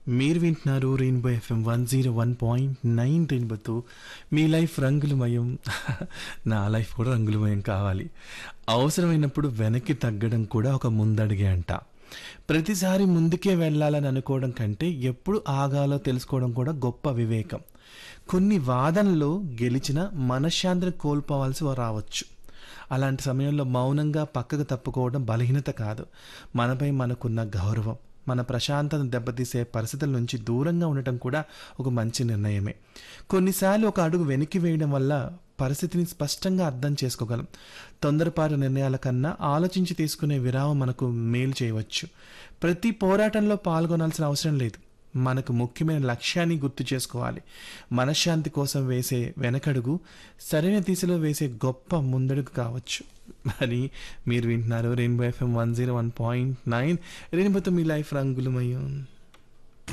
మీరు వింటున్నారు rainbow FM one zero one point nine రెయిన్బోతో మీ లైఫ్ రంగులమయం నా లైఫ్ కూడా రంగులమయం కావాలి అవసరమైనప్పుడు వెనక్కి తగ్గడం కూడా ఒక ముందడిగే అంట ప్రతిసారి ముందుకే వెళ్ళాలని అనుకోవడం కంటే ఎప్పుడు ఆగాలో తెలుసుకోవడం కూడా గొప్ప వివేకం కొన్ని వాదనలో గెలిచిన మనశ్శాంతిని కోల్పోవాల్సి రావచ్చు అలాంటి సమయంలో మౌనంగా పక్కకు తప్పుకోవడం బలహీనత కాదు మనపై మనకున్న గౌరవం మన ప్రశాంతతను దెబ్బతీసే పరిస్థితుల నుంచి దూరంగా ఉండటం కూడా ఒక మంచి నిర్ణయమే కొన్నిసార్లు ఒక అడుగు వెనక్కి వేయడం వల్ల పరిస్థితిని స్పష్టంగా అర్థం చేసుకోగలం తొందరపాటు నిర్ణయాల కన్నా ఆలోచించి తీసుకునే విరామం మనకు మేలు చేయవచ్చు ప్రతి పోరాటంలో పాల్గొనాల్సిన అవసరం లేదు మనకు ముఖ్యమైన లక్ష్యాన్ని గుర్తు చేసుకోవాలి మనశ్శాంతి కోసం వేసే వెనకడుగు సరైన దిశలో వేసే గొప్ప ముందడుగు కావచ్చు మరి మీరు వింటున్నారు rainbow FM one zero one point nine రెయిన్బోతో మీ లైఫ్ రంగులమయం